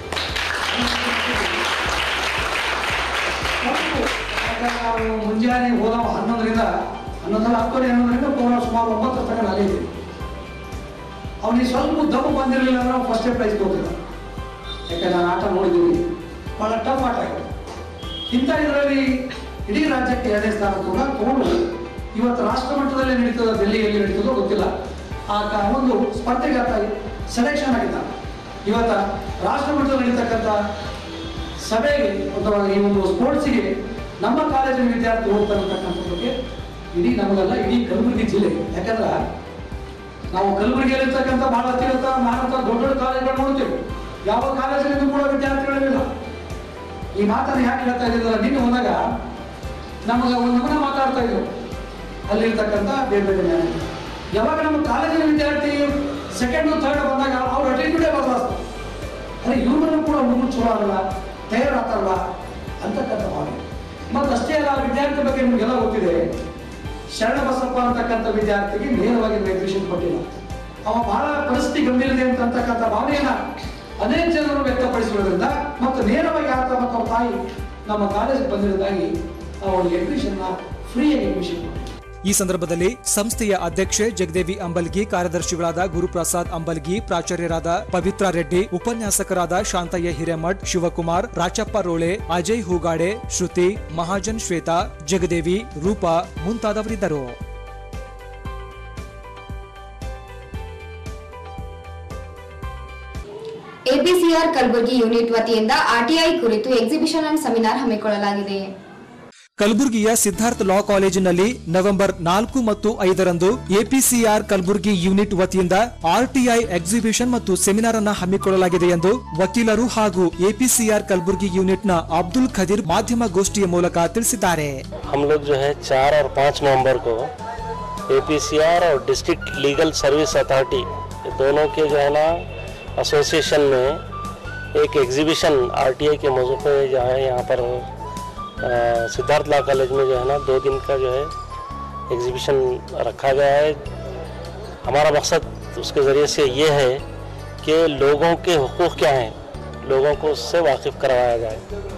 ನಾವು ಮುಂಜಾನೆ ಹೋದವ ಹನ್ನೊಂದರಿಂದ ಹನ್ನೊಂದರ ಹತ್ತುವರೆ ಹನ್ನೊಂದರಿಂದ ಪೂರ್ಣ ಸುಮಾರು ಒಂಬತ್ತು ತನಕ ಅಲ್ಲೇ ಇದ್ದೀವಿ ಅವನಿಗೆ ಸ್ವಲ್ಪ ದಪ್ಪು ಬಂದಿರಲಿಲ್ಲ ಅಂದ್ರೆ ಅವ್ನು ಫಸ್ಟೇ ಪ್ರೈಸ್ ತಗೋತಿದ್ದ ಯಾಕಂದ್ರೆ ನಾನು ಆಟ ನೋಡಿದ್ದೀನಿ ಭಾಳ ಟಫ್ ಆಟ ಆಗಿದೆ ಇಂಥ ಇದರಲ್ಲಿ ಇಡೀ ರಾಜ್ಯಕ್ಕೆ ಎರಡನೇ ಸ್ಥಾನ ಕೂಡ ತಗೊಂಡು ಇವತ್ತು ರಾಷ್ಟ್ರ ಮಟ್ಟದಲ್ಲಿ ನಡೀತದ ಡೆಲ್ಲಿಯಲ್ಲಿ ನಡೀತದೋ ಗೊತ್ತಿಲ್ಲ ಆ ಕ- ಒಂದು ಸ್ಪರ್ಧೆಗೆ ಆತ ಸೆಲೆಕ್ಷನ್ ಆಗಿದ್ದ ಇವತ್ತ ರಾಷ್ಟ್ರ ಮಟ್ಟದಲ್ಲಿ ನಡೀತಕ್ಕಂಥ ಸಭೆಗೆ ಅಥವಾ ಈ ಒಂದು ಸ್ಪೋರ್ಟ್ಸಿಗೆ ನಮ್ಮ ಕಾಲೇಜಿನ ವಿದ್ಯಾರ್ಥಿ ಹೋಗ್ತಾರೆ ಅಂತಕ್ಕಂಥ ಬಗ್ಗೆ ಇಡೀ ನಮಗಲ್ಲ ಇಡೀ ಕಲಬುರಗಿ ಜಿಲ್ಲೆ ಯಾಕಂದ್ರೆ ನಾವು ಕಲಬುರಗಿಯಲ್ಲಿ ಇರ್ತಕ್ಕಂಥ ಬಹಳ ಅತ್ಯುನ್ನತ ಮಾನವ ದೊಡ್ಡ ದೊಡ್ಡ ಕಾಲೇಜುಗಳು ನೋಡ್ತೀವಿ ಯಾವ ಕಾಲೇಜಿನಿಂದ ಕೂಡ ವಿದ್ಯಾರ್ಥಿಗಳಿಲ್ಲ ಈ ಮಾತನ್ನು ಯಾಕೆ ಹೇಳ್ತಾ ಇದ್ದಿಲ್ಲ ನಿನ್ನೆ ಹೋದಾಗ ನಮಗೆ ಒಂದು ನಮನ ಮಾತಾಡ್ತಾ ಇದ್ರು ಅಲ್ಲಿರ್ತಕ್ಕಂಥ ಬೇರೆ ಬೇರೆ ನ್ಯಾಯ. ಯಾವಾಗ ನಮ್ಮ ಕಾಲೇಜಿನ ವಿದ್ಯಾರ್ಥಿ ಸೆಕೆಂಡ್ ಥರ್ಡ್ ಬಂದಾಗ ಅವ್ರ ಅಟಿಟ್ಯೂಡೇ ಬದಲಾಸ್ತಾರೆ ಅರೆ ಇವ್ರನ್ನು ಕೂಡ ಹುಡುಗರು ಚಲೋ ಆಗಲ್ಲ ತಯಾರಾಗ್ತಾರಲ್ಲ ಅಂತಕ್ಕಂಥ ಭಾವನೆ ಮತ್ತು ಅಷ್ಟೇ ಅಲ್ಲ ಆ ವಿದ್ಯಾರ್ಥಿ ಬಗ್ಗೆ ನಿಮಗೆಲ್ಲ ಗೊತ್ತಿದೆ ಶರಣಬಸಪ್ಪ ಅಂತಕ್ಕಂಥ ವಿದ್ಯಾರ್ಥಿಗೆ ನೇರವಾಗಿ ನಿರ್ದೇಶನ ಕೊಟ್ಟಿಲ್ಲ ಅವ ಬಹಳ ಪರಿಸ್ಥಿತಿ ಗಂಭೀರ ಇದೆ ಅಂತಕ್ಕಂಥ ಭಾವನೆಯನ್ನ ಅನೇಕ ಜನರು ವ್ಯಕ್ತಪಡಿಸಿರೋದ್ರಿಂದ ಮತ್ತು ನೇರವಾಗಿ ಆತ ಮತ್ತು ಅವ್ರ ತಾಯಿ ನಮ್ಮ ಕಾಲೇಜಿಗೆ ಬಂದಿರೋದಾಗಿ ಅವರಿಗೆ ಅಡ್ಮಿಷನ್ ಫ್ರೀಯಾಗಿ ಅಡ್ಮಿಷನ್ ಕೊಟ್ಟಿದ್ರು ಈ ಸಂದರ್ಭದಲ್ಲಿ ಸಂಸ್ಥೆಯ ಅಧ್ಯಕ್ಷೆ ಜಗದೇವಿ ಅಂಬಲ್ಗಿ ಕಾರ್ಯದರ್ಶಿಗಳಾದ ಗುರುಪ್ರಸಾದ್ ಅಂಬಲ್ಗಿ ಪ್ರಾಚಾರ್ಯರಾದ ಪವಿತ್ರ ರೆಡ್ಡಿ ಉಪನ್ಯಾಸಕರಾದ ಶಾಂತಯ್ಯ ಹಿರೇಮಠ್ ಶಿವಕುಮಾರ್ ರಾಚಪ್ಪ ರೋಳೆ ಅಜಯ್ ಹೂಗಾಡೆ ಶ್ರುತಿ ಮಹಾಜನ್ ಶ್ವೇತಾ ಜಗದೇವಿ ರೂಪಾ ಮುಂತಾದವರಿದ್ದರು ಎಪಿಸಿಆರ್ ಕಲಬುರಗಿ ಯೂನಿಟ್ ವತಿಯಿಂದ ಆರ್ಟಿಐ ಕುರಿತು ಎಕ್ಸಿಬಿಷನ್ ಅಂಡ್ ಸೆಮಿನಾರ್ ಹಮ್ಮಿಕೊಳ್ಳಲಾಗಿದೆ ಕಲಬುರಗಿಯ ಸಿದ್ಧಾರ್ಥ ಲಾ ಕಾಲೇಜಿನಲ್ಲಿ ನವೆಂಬರ್ ನಾಲ್ಕು ಮತ್ತು ಐದರಂದು ಎಪಿಸಿಆರ್ ಕಲಬುರಗಿ ಯೂನಿಟ್ ವತಿಯಿಂದ ಆರ್ಟಿಐ ಎಕ್ಸಿಬಿಷನ್ ಮತ್ತು ಸೆಮಿನಾರ್ ಅನ್ನ ಹಮ್ಮಿಕೊಳ್ಳಲಾಗಿದೆ ಎಂದು ವಕೀಲರು ಹಾಗೂ ಎಪಿಸಿಆರ್ ಕಲಬುರಗಿ ಯೂನಿಟ್ನ ಅಬ್ದುಲ್ ಖದೀರ್ ಮಾಧ್ಯಮ ಗೋಷ್ಠಿಯ ಮೂಲಕ ತಿಳಿಸಿದ್ದಾರೆ हम लोग जो है चार और पाँच नवंबर को ए और डिस्ट्रिक्ट लीगल सर्विस अथॉरिटी ये दोनों के जो है ना एसोसिएशन में एक एग्जीबिशन आरटीआई के मौजू पे जो है यहाँ पर अ, सिद्धार्थ लॉ कॉलेज में जो है ना दो दिन का जो है एग्जीबिशन रखा गया है हमारा मकसद उसके ज़रिए से ये है कि लोगों के हुकूक क्या हैं लोगों को उससे वाकिफ़ करवाया जाए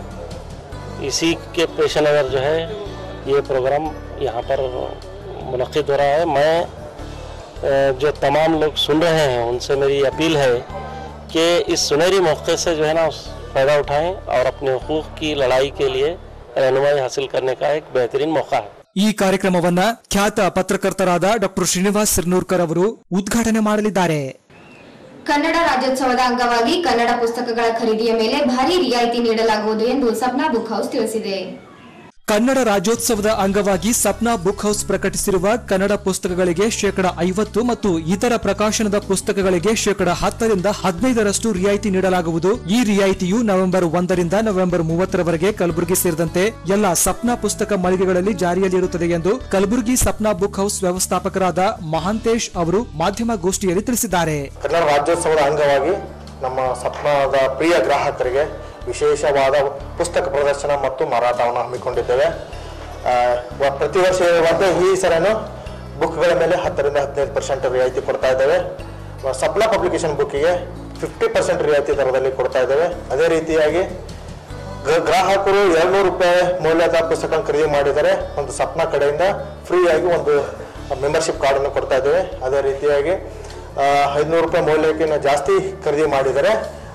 इसी के पेश नज़र जो है ये प्रोग्राम यहाँ पर मुनद हो रहा है मैं अ, जो तमाम लोग सुन रहे हैं उनसे मेरी अपील है कि इस सुनहरी मौके से जो है ना उस फ़ायदा उठाएं और अपने हकूक़ की लड़ाई के लिए रहनुमाई हासिल करने का एक बेहतरीन मौका है ಈ ಕಾರ್ಯಕ್ರಮವನ್ನ ಖ್ಯಾತ ಪತ್ರಕರ್ತರಾದ ಡಾಕ್ಟರ್ ಶ್ರೀನಿವಾಸ್ ಸಿರ್ನೂರ್ಕರ್ ಅವರು ಉದ್ಘಾಟನೆ ಮಾಡಲಿದ್ದಾರೆ ಕನ್ನಡ ರಾಜ್ಯೋತ್ಸವದ ಅಂಗವಾಗಿ ಕನ್ನಡ ಪುಸ್ತಕಗಳ ಖರೀದಿಯ ಮೇಲೆ ಭಾರಿ ರಿಯಾಯಿತಿ ನೀಡಲಾಗುವುದು ಎಂದು ಸಪ್ನಾ ಬುಕ್ ಹೌಸ್ ತಿಳಿಸಿದೆ ಕನ್ನಡ ರಾಜ್ಯೋತ್ಸವದ ಅಂಗವಾಗಿ ಸಪ್ನಾ ಬುಕ್ ಹೌಸ್ ಪ್ರಕಟಿಸಿರುವ ಕನ್ನಡ ಪುಸ್ತಕಗಳಿಗೆ ಶೇಕಡ ಐವತ್ತು ಮತ್ತು ಇತರ ಪ್ರಕಾಶನದ ಪುಸ್ತಕಗಳಿಗೆ ಶೇಕಡ ಹತ್ತರಿಂದ ಹದಿನೈದರಷ್ಟು ರಿಯಾಯಿತಿ ನೀಡಲಾಗುವುದು ಈ ರಿಯಾಯಿತಿಯು ನವೆಂಬರ್ ಒಂದರಿಂದ ನವೆಂಬರ್ ಮೂವತ್ತರವರೆಗೆ ಕಲಬುರಗಿ ಸೇರಿದಂತೆ ಎಲ್ಲ ಸಪ್ನಾ ಪುಸ್ತಕ ಮಳಿಗೆಗಳಲ್ಲಿ ಜಾರಿಯಲ್ಲಿರುತ್ತದೆ ಎಂದು ಕಲಬುರಗಿ ಸಪ್ನಾ ಬುಕ್ ಹೌಸ್ ವ್ಯವಸ್ಥಾಪಕರಾದ ಮಹಾಂತೇಶ್ ಅವರು ಮಾಧ್ಯಮ ಗೋಷ್ಠಿಯಲ್ಲಿ ತಿಳಿಸಿದ್ದಾರೆ ಕನ್ನಡ ರಾಜ್ಯೋತ್ಸವದ ಅಂಗವಾಗಿ ನಮ್ಮ ಸಪ್ನಾದ ಪ್ರಿಯ ಗ್ರಾಹಕರಿಗೆ ವಿಶೇಷವಾದ ಪುಸ್ತಕ ಪ್ರದರ್ಶನ ಮತ್ತು ಮಾರಾಟವನ್ನು ಹಮ್ಮಿಕೊಂಡಿದ್ದೇವೆ ಆ, ವ- ಪ್ರತಿ ವರ್ಷ ಇರುವಂತೆ ಈ ಸಲನು ಬುಕ್ಗಳ ಮೇಲೆ ಹತ್ತರಿಂದ ಹದಿನೈದು ಪರ್ಸೆಂಟ್ ರಿಯಾಯಿತಿ ಕೊಡ್ತಾ ಇದ್ದೇವೆ ವ- ಸಪ್ಲಾ ಪಬ್ಲಿಕೇಶನ್ ಬುಕ್ಕಿಗೆ ಫಿಫ್ಟಿ ಪರ್ಸೆಂಟ್ ರಿಯಾಯಿತಿ ದರದಲ್ಲಿ ಕೊಡ್ತಾ ಇದ್ದೇವೆ ಅದೇ ರೀತಿಯಾಗಿ ಗ್ರ- ಗ್ರಾಹಕರು ಎರಡ್ನೂರು ರೂಪಾಯಿ ಮೌಲ್ಯದ ಪುಸ್ತಕ ಖರೀದಿ ಮಾಡಿದರೆ ಒಂದು ಸಪ್ನಾ ಕಡೆಯಿಂದ ಫ್ರೀಯಾಗಿ ಒಂದು ಮೆಂಬರ್ಶಿಪ್ ಕಾರ್ಡನ್ನು ಕೊಡ್ತಾ ಇದ್ದೇವೆ ಅದೇ ರೀತಿಯಾಗಿ ಐದುನೂರು ರೂಪಾಯಿ ಮೌಲ್ಯಕ್ಕಿಂತ ಜಾಸ್ತಿ ಖರೀದಿ ಮಾಡಿದರೆ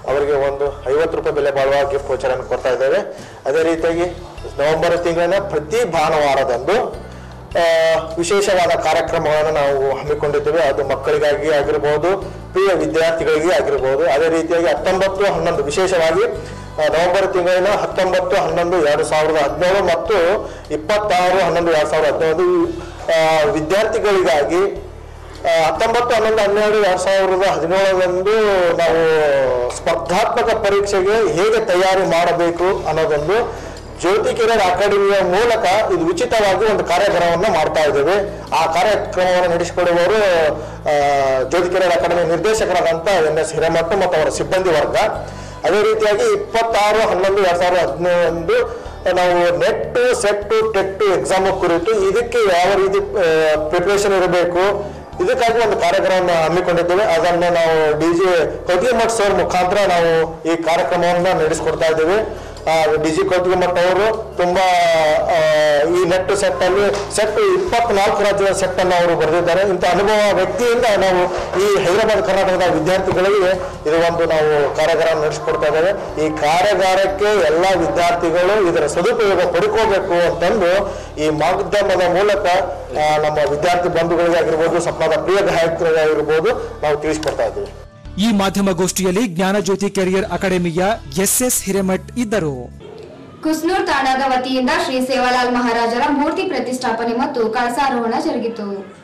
ಅವರಿಗೆ ಒಂದು ಐವತ್ತು ರೂಪಾಯಿ ಬೆಲೆ ಬಾಳುವ ಗಿಫ್ಟ್ ವೋಚರನ್ನು ಕೊಡ್ತಾ ಇದ್ದೇವೆ ಅದೇ ರೀತಿಯಾಗಿ ನವೆಂಬರ್ ತಿಂಗಳಿನ ಪ್ರತಿ ಭಾನುವಾರದಂದು ಆ, ವಿಶೇಷವಾದ ಕಾರ್ಯಕ್ರಮಗಳನ್ನು ನಾವು ಹಮ್ಮಿಕೊಂಡಿದ್ದೇವೆ ಅದು ಮಕ್ಕಳಿಗಾಗಿ ಆಗಿರ್ಬೋದು ಪ್ರಿಯ ವಿದ್ಯಾರ್ಥಿಗಳಿಗೆ ಆಗಿರ್ಬೋದು ಅದೇ ರೀತಿಯಾಗಿ ಹತ್ತೊಂಬತ್ತು ಹನ್ನೊಂದು ವಿಶೇಷವಾಗಿ ಆ, ನವೆಂಬರ್ ತಿಂಗಳಿನ ಹತ್ತೊಂಬತ್ತು ಹನ್ನೊಂದು ಎರಡು ಸಾವಿರದ ಹದಿನೇಳು ಮತ್ತು ಇಪ್ಪತ್ತಾರು ಹನ್ನೊಂದು ಎರಡು ಸಾವಿರದ ಹದಿನೇಳು ಆ, ವಿದ್ಯಾರ್ಥಿಗಳಿಗಾಗಿ ಆ, ಹತ್ತೊಂಬತ್ತು ಹನ್ನೊಂದು ಹನ್ನೆರಡು ಎರಡು ಸಾವಿರದ ಹದಿನೇಳರಂದು ನಾವು ಸ್ಪರ್ಧಾತ್ಮಕ ಪರೀಕ್ಷೆಗೆ ಹೇಗೆ ತಯಾರಿ ಮಾಡಬೇಕು ಅನ್ನೋದೊಂದು ಜ್ಯೋತಿ ಕಿರಣ್ ಅಕಾಡೆಮಿಯ ಮೂಲಕ ಇದು ಉಚಿತವಾಗಿ ಒಂದು ಕಾರ್ಯಕ್ರಮವನ್ನು ಮಾಡ್ತಾ ಇದ್ದೇವೆ ಆ ಕಾರ್ಯಕ್ರಮವನ್ನು ನಡೆಸಿಕೊಡುವವರು ಆ, ಜ್ಯೋತಿ ಕಿರಣ್ ಅಕಾಡೆಮಿ ನಿರ್ದೇಶಕರಾದಂಥ ಎನ್ ಎಸ್ ಹಿರೇಮಠ ಮತ್ತು ಅವರ ಸಿಬ್ಬಂದಿ ವರ್ಗ ಅದೇ ರೀತಿಯಾಗಿ ಇಪ್ಪತ್ತಾರು ಹನ್ನೊಂದು ಎರಡ್ ಸಾವಿರದ ಹದಿನೈದು ನಾವು ನೆಟ್ ಸೆಟ್ ಟೆಟ್ ಎಕ್ಸಾಮ್ ಕುರಿತು ಇದಕ್ಕೆ ಯಾವ ರೀತಿ ಪ್ರಿಪರೇಷನ್ ಇರಬೇಕು ಇದಕ್ಕಾಗಿ ಒಂದು ಕಾರ್ಯಕ್ರಮವನ್ನು ಹಮ್ಮಿಕೊಂಡಿದ್ದೇವೆ ಅದನ್ನು ನಾವು ಡಿ ಜೆ ಕೌತಿಮಠ್ ಸರ್ ಮುಖಾಂತರ ನಾವು ಈ ಕಾರ್ಯಕ್ರಮವನ್ನು ನಡೆಸಿಕೊಡ್ತಾ ಇದ್ದೇವೆ ಡಿ ಜಿ ಕೌತಿಮಠ್ ಅವರು ತುಂಬಾ ಆ, ಈ ನೆಟ್ ಸೆಟ್ ಅಲ್ಲಿ ಸೆಟ್ ಇಪ್ಪತ್ನಾಲ್ಕು ರಾಜ್ಯದ ಸೆಟ್ ಅನ್ನು ಅವರು ಬರೆದಿದ್ದಾರೆ ಇಂಥ ಅನುಭವ ವ್ಯಕ್ತಿಯಿಂದ ನಾವು ಈ ಹೈದರಾಬಾದ್ ಕರ್ನಾಟಕದ ವಿದ್ಯಾರ್ಥಿಗಳಿಗೆ ಇದು ಒಂದು ನಾವು ಕಾರ್ಯಾಗಾರ ನಡೆಸಿಕೊಡ್ತಾ ಇದ್ದೇವೆ ಈ ಕಾರ್ಯಾಗಾರಕ್ಕೆ ಎಲ್ಲ ವಿದ್ಯಾರ್ಥಿಗಳು ಇದರ ಸದುಪಯೋಗ ಪಡ್ಕೋಬೇಕು ಅಂತಂದು ಈ ಮಾಧ್ಯಮದ ಮೂಲಕ ಆ, ನಮ್ಮ ವಿದ್ಯಾರ್ಥಿ ಬಂಧುಗಳಿಗೆ ಆಗಿರ್ಬೋದು ಸಪ್ನಾದ ಪ್ರಿಯ ಗಾಯಕರಿಗೆ ಆಗಿರ್ಬೋದು ನಾವು ತಿಳಿಸ್ಕೊಡ್ತಾ ಇದ್ದೀವಿ ಈ ಮಾಧ್ಯಮ ಗೋಷ್ಠಿಯಲ್ಲಿ ಜ್ಞಾನಜ್ಯೋತಿ ಕೆರಿಯರ್ ಅಕಾಡೆಮಿಯ ಎಸ್ಎಸ್ ಹಿರೇಮಠ್ ಇದ್ದರು ಕುಸ್ನೂರ್ ತಾಣದ ವತಿಯಿಂದ ಶ್ರೀ ಸೇವಾಲಾಲ್ ಮಹಾರಾಜರ ಮೂರ್ತಿ ಪ್ರತಿಷ್ಠಾಪನೆ ಮತ್ತು ಕಳಸಾರೋಹಣ ಜರುಗಿತು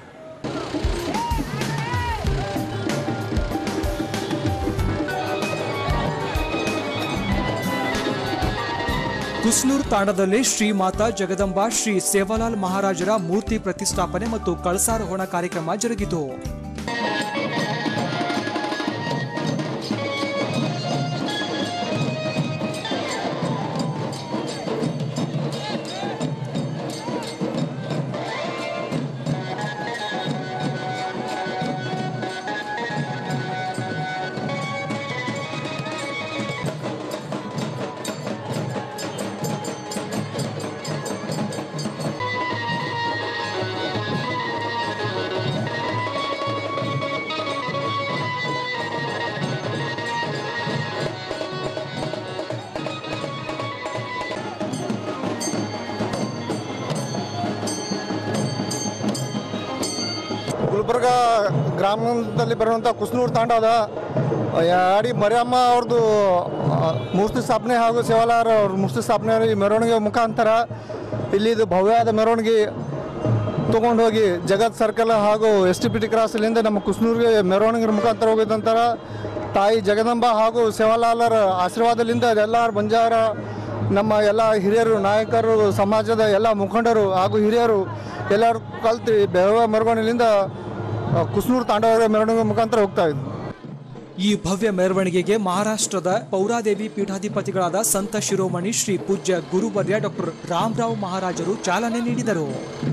ಕುಸ್ನೂರ್ ತಾಂಡದಲ್ಲಿ ಶ್ರೀ ಮಾತಾ ಜಗದಂಬಾ ಶ್ರೀ ಸೇವಾಲಾಲ್ ಮಹಾರಾಜರ ಮೂರ್ತಿ ಪ್ರತಿಷ್ಠಾಪನೆ ಮತ್ತು ಕಳಸಾರೋಹಣ ಕಾರ್ಯಕ್ರಮ ಜರುಗಿತು ಗುಲ್ಬರ್ಗ ಗ್ರಾಮದಲ್ಲಿ ಬರುವಂಥ ಕುಸ್ನೂರು ತಾಂಡದ ಯಾಡಿ ಮರಿಯಮ್ಮ ಅವ್ರದ್ದು ಆ, ಮೂರ್ತಿ ಸ್ಥಾಪನೆ ಹಾಗೂ ಸೇವಾಲಾರ ಅವ್ರ ಮೂರ್ತಿ ಸ್ಥಾಪನೆ ಈ ಮೆರವಣಿಗೆ ಮುಖಾಂತರ ಇಲ್ಲಿ ಇದು ಭವ್ಯವಾದ ಮೆರವಣಿಗೆ ತೊಗೊಂಡು ಹೋಗಿ ಜಗತ್ ಸರ್ಕಲ್ ಹಾಗೂ ಎಸ್ ಟಿ ಪಿ ಟಿ ಕ್ರಾಸಲ್ಲಿಂದ ನಮ್ಮ ಕುಸ್ನೂರಿಗೆ ಮೆರವಣಿಗೆ ಮುಖಾಂತರ ಹೋಗಿದ ನಂತರ ತಾಯಿ ಜಗದಂಬ ಹಾಗೂ ಸೇವಾಲಾಲರ ಆಶೀರ್ವಾದದಿಂದ ಎಲ್ಲರ ಬಂಜಾರ ನಮ್ಮ ಎಲ್ಲ ಹಿರಿಯರು ನಾಯಕರು ಸಮಾಜದ ಎಲ್ಲ ಮುಖಂಡರು ಹಾಗೂ ಹಿರಿಯರು ಎಲ್ಲರೂ ಕಲ್ತು ಬೆಳವ ಮೆರವಣಿಗೆಯಿಂದ ಆ, ಕುಸ್ನೂರು ತಾಂಡವರ ಮೆರವಣಿಗೆ ಮುಖಾಂತರ ಹೋಗ್ತಾ ಇದ್ವಿ ಈ ಭವ್ಯ ಮೆರವಣಿಗೆಗೆ ಮಹಾರಾಷ್ಟ್ರದ ಪೌರಾದೇವಿ ಪೀಠಾಧಿಪತಿಗಳಾದ ಸಂತ ಶಿರೋಮಣಿ ಶ್ರೀ ಪೂಜ್ಯ ಗುರುವರ್ಯ ಡಾಕ್ಟರ್ ರಾಮರಾವ್ ಮಹಾರಾಜರು ಚಾಲನೆ ನೀಡಿದರು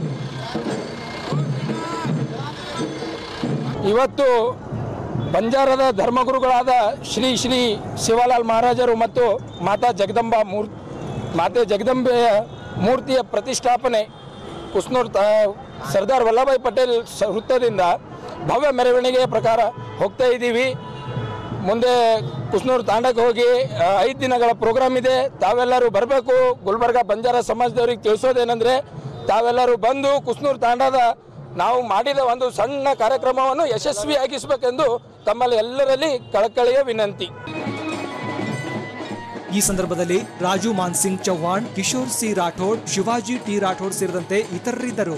ಇವತ್ತು ಬಂಜಾರದ ಧರ್ಮಗುರುಗಳಾದ ಶ್ರೀ ಶ್ರೀ ಶಿವಲಾಲ್ ಮಹಾರಾಜರು ಮತ್ತು ಮಾತಾ ಜಗದಂಬ ಮೂರ್ ಮಾತೆ ಜಗದಂಬೆಯ ಮೂರ್ತಿಯ ಪ್ರತಿಷ್ಠಾಪನೆ ಕುಸ್ನೂರ್ ತ ಸರ್ದಾರ್ ವಲ್ಲಭಾಯ್ ಪಟೇಲ್ ಸ- ವೃತ್ತದಿಂದ ಭವ್ಯ ಮೆರವಣಿಗೆಯ ಪ್ರಕಾರ ಹೋಗ್ತಾ ಇದ್ದೀವಿ ಮುಂದೆ ಕುಸ್ನೂರು ತಾಂಡಕ್ಕೆ ಹೋಗಿ ಆ, ಐದು ದಿನಗಳ ಪ್ರೋಗ್ರಾಮ್ ಇದೆ ತಾವೆಲ್ಲರೂ ಬರಬೇಕು ಗುಲ್ಬರ್ಗ ಬಂಜಾರ ಸಮಾಜದವ್ರಿಗೆ ತಿಳಿಸೋದೇನೆಂದರೆ ತಾವೆಲ್ಲರೂ ಬಂದು ಕುಸ್ನೂರು ತಾಂಡದ ನಾವು ಮಾಡಿದ ಒಂದು ಸಣ್ಣ ಕಾರ್ಯಕ್ರಮವನ್ನು ಯಶಸ್ವಿಯಾಗಿಸಬೇಕೆಂದು ತಮ್ಮಲ್ಲಿ ಎಲ್ಲರಲ್ಲಿ ಕಳಕಳಿಯ ವಿನಂತಿ ಈ ಸಂದರ್ಭದಲ್ಲಿ ರಾಜು ಮಾನ್ಸಿಂಗ್ ಚೌಹಾಣ್ ಕಿಶೋರ್ ಸಿ ರಾಠೋಡ್ ಶಿವಾಜಿ ಟಿ ರಾಠೋಡ್ ಸೇರಿದಂತೆ ಇತರರಿದ್ದರು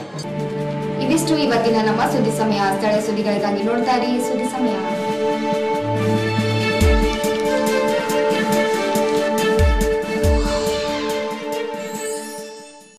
ಇವಿಷ್ಟು ಇವತ್ತಿನ ನಮ್ಮ ಸುದ್ದಿ ಸಮಯ ಸ್ಥಳೀಯ ಸುದ್ದಿಗಳಿಗಾಗಿ ನೋಡ್ತಾ ಇರಿ ಸುದ್ದಿ ಸಮಯ